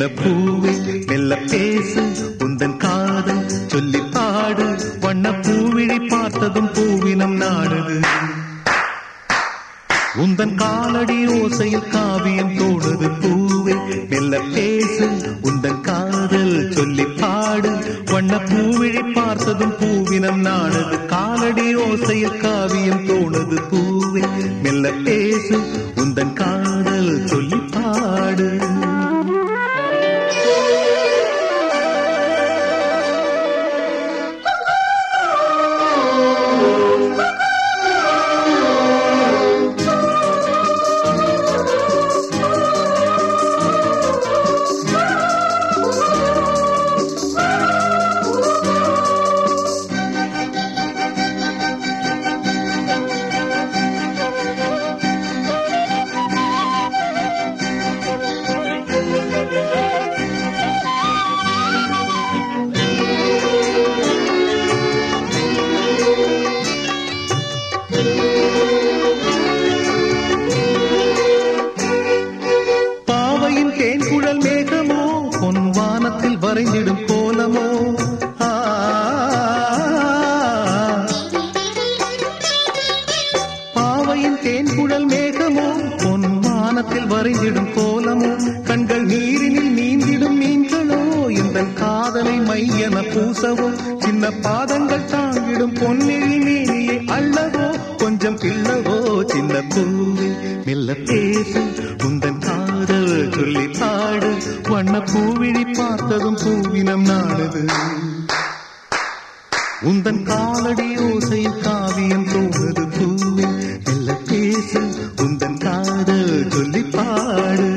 பூவே மெல்ல பேசு உந்தன் காதல் சொல்லி பாடு வண்ண பூவிழி பார்த்ததும் பூவினம் நாடுது உந்தன் காலடி ஓசையில் காவியம் தோடுது பூவே மெல்ல பேசு உந்தன் காதல் சொல்லி பாடு வண்ண பூவிழி பார்த்ததும் பூவினம் நாடுது காலடி ஓசையில் காவியம் தோணுது பூவே மெல்ல பேசு உந்தன் காதல் சொல்லி பாடு பாவையின் தேன்குழல் மேகமோ பொன் வானத்தில் வரைந்திடும் கோலமோ ஆ. பாவையின் தேன்குழல் மேகமோ பொன் வானத்தில் வரைந்திடும் கோலமோ கண்கள் நீரினில் நீந்திடும் மீன்களோ இந்த காதலை மையென பூசவோ சின்ன பாதங்கள் தாங்கிடும் பொன்னிழி மேனியை அள்ளவோ கொஞ்சம் கிள்ளவோ சின்ன பூவே மெல்ல பேசு உந்தன் காதல் சொல்லி பாடு வண்ண பூவிழி பார்த்ததும் பூவினம் நாடுது உந்தன் காலடி ஓசையில் காவியம் தோணுது பூவே மெல்ல பேசு உந்தன் காதல் சொல்லி பாடு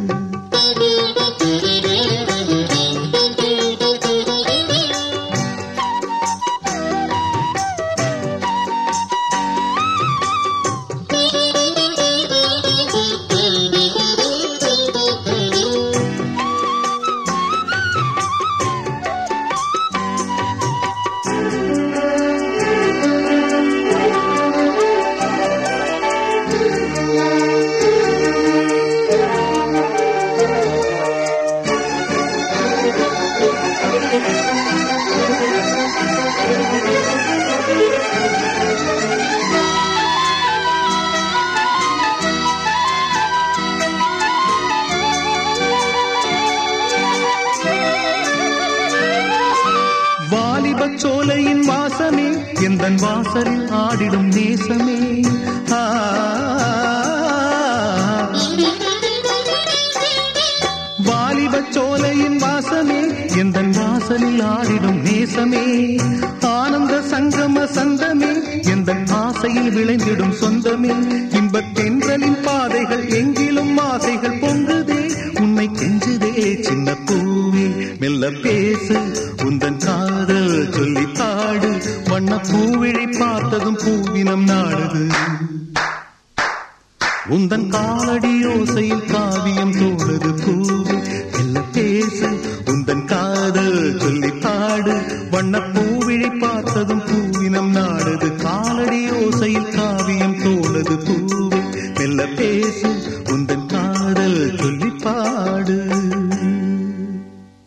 வாலிபச் சோலையின் வாசமே எந்தன் வாசலில் ஆடிடும் நேசமே ஆ. வாலிபச் சோலையின் வாசமே எந்தன் வாசலில் ஆடிடும் நேசமே ஆனந்த சங்கம சந்தமே எந்தன் ஆசையில் விளைந்திடும் சொந்தமே இன்பத் தென்றலின் பாதைகள் எங்கிலும் ஆசைகள் பொங்குதே உன்னை கெஞ்சுதே சின்ன பூவே மெல்ல பேசு உந்தன் காதல் சொல்லி பாடு வண்ண பூவிழி பார்த்ததும் பூவினம் நாடுது உந்தன் காலடி ஓசையில் காவியம் தோடுது பூவே மெல்ல பேசு உந்தன் காதல் சொல்லி பாடு வண்ண பூவிழி பார்த்ததும் பூவினம் நாடுது காலடி ஓசையில் காவியம் தோடுது பூ